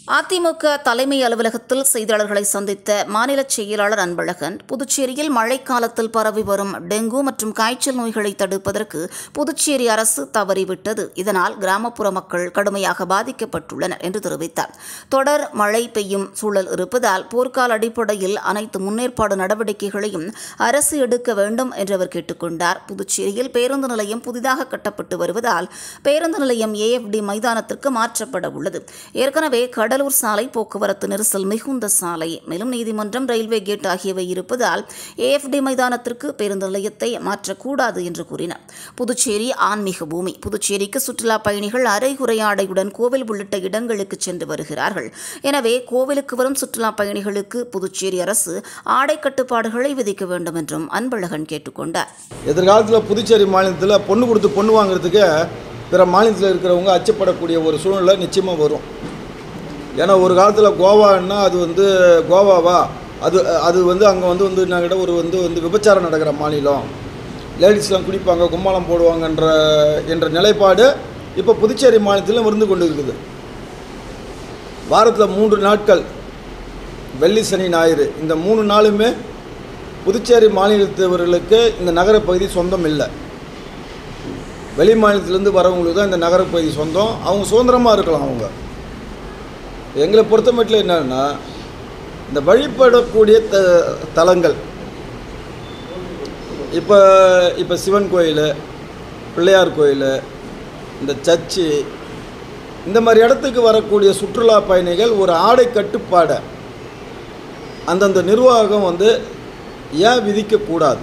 அதிமுக தலைமை அலுவலகத்தில் செய்தியாளர்களை சந்தித்த மாநில செயலாளர் அன்பழகன் புதுச்சேரியில் மழைக்காலத்தில் பரவி வரும் டெங்கு மற்றும் காய்ச்சல் நோய்களை தடுப்பதற்கு புதுச்சேரி அரசு தவறிவிட்டது இதனால் கிராமப்புற மக்கள் கடுமையாக பாதிக்கப்பட்டுள்ளனர் என்று தெரிவித்தார் தொடர் மழை பெய்யும் சூழல் இருப்பதால் போர்க்கால அடிப்படையில் அனைத்து முன்னேற்பாடு நடவடிக்கைகளையும் அரசு எடுக்க வேண்டும் என்று அவர் கேட்டுக்கொண்டார் புதுச்சேரியில் பேருந்து நிலையம் புதிதாக கட்டப்பட்டு வருவதால் பேருந்து நிலையம் ஏஎஃப்டி மைதானத்திற்கு மாற்றப்பட உள்ளது ஏற்கனவே கடலூர் சாலை போக்குவரத்து நெரிசல் மிகுந்த சாலை மேலும் நீதிமன்றம் ரயில்வே கேட் ஆகியவை இருப்பதால் ஏஎஃப்டி மைதானத்திற்கு பேருந்து நிலையத்தை மாற்றக்கூடாது என்று கூறினார் புதுச்சேரி ஆன்மீக பூமி புதுச்சேரிக்கு சுற்றுலா பயணிகள் அரைகுறையாடையுடன் கோவில் உள்ளிட்ட இடங்களுக்கு சென்று வருகிறார்கள் எனவே கோவிலுக்கு வரும் சுற்றுலா பயணிகளுக்கு புதுச்சேரி அரசு ஆடை கட்டுப்பாடுகளை விதிக்க வேண்டும் என்றும் அன்பழகன் கேட்டுக்கொண்டார் எதிர்காலத்தில் புதுச்சேரி மாநிலத்தில் பொண்ணு கொடுத்து பொண்ணு வாங்குறதுக்கு பிற மாநிலத்தில் இருக்கிறவங்க அச்சப்படக்கூடிய ஒரு சூழ்நிலை நிச்சயமாக வரும் ஏன்னா ஒரு காலத்தில் கோவான்னா அது வந்து கோவாவா அது அது வந்து அங்கே வந்து வந்து என்னாகிட்ட ஒரு வந்து வந்து விபச்சாரம் நடக்கிற மாநிலம் லேடிஸ்லாம் குடிப்பாங்க கும்மாளம் போடுவாங்கன்ற என்ற நிலைப்பாடு இப்போ புதுச்சேரி மாநிலத்திலும் இருந்து கொண்டு இருக்குது வாரத்தில் மூன்று நாட்கள் வெள்ளி சனி ஞாயிறு இந்த மூணு நாளுமே புதுச்சேரி மாநிலத்தவர்களுக்கு இந்த நகரப்பகுதி சொந்தம் இல்லை வெளி மாநிலத்திலேருந்து வரவங்களுக்கு தான் இந்த நகரப்பகுதி சொந்தம் அவங்க சுதந்திரமாக இருக்கலாம் அவங்க எங்களை பொறுத்த மட்டும் என்னன்னா இந்த வழிபடக்கூடிய த தலங்கள் இப்போ இப்போ சிவன் கோயில் பிள்ளையார் கோயில் இந்த சர்ச்சு இந்த மாதிரி இடத்துக்கு வரக்கூடிய சுற்றுலா பயணிகள் ஒரு ஆடை கட்டுப்பாடை அந்தந்த நிர்வாகம் வந்து ஏன் விதிக்கக்கூடாது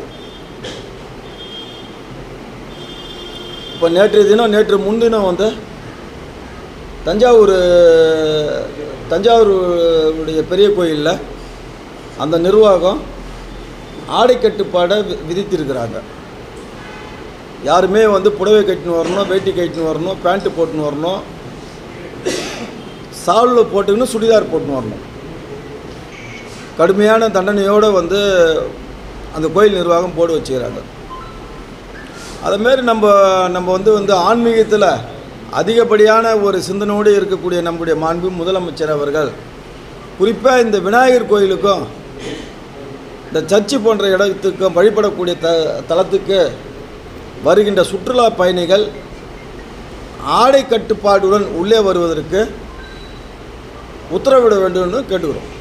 இப்போ நேற்றைய தினம் நேற்று முன்தினம் வந்து தஞ்சாவூர் தஞ்சாவூருடைய பெரிய கோயிலில் அந்த நிர்வாகம் ஆடை கட்டுப்பாடை வி- விதித்திருக்கிறாங்க யாருமே வந்து புடவை கட்டின்னு வரணும் வேட்டி கட்டின்னு வரணும் பேண்ட்டு போட்டுன்னு வரணும் சாலில் போட்டுக்கணும் சுடிதார் போட்டுன்னு வரணும் கடுமையான தண்டனையோடு வந்து அந்த கோயில் நிர்வாகம் போட்டு வச்சுக்கிறாங்க அதுமாரி நம்ம நம்ம வந்து வந்து ஆன்மீகத்தில் அதிகப்படியான ஒரு சிந்தனையோடு இருக்கக்கூடிய நம்முடைய மாண்பு முதலமைச்சர் அவர்கள் குறிப்பாக இந்த விநாயகர் கோயிலுக்கும் இந்த சர்ச்சு போன்ற இடத்துக்கும் வழிபடக்கூடிய த தலத்துக்கு வருகின்ற சுற்றுலா பயணிகள் ஆடை கட்டுப்பாடுடன் உள்ளே வருவதற்கு உத்தரவிட வேண்டும்னு கேட்டுக்கிறோம்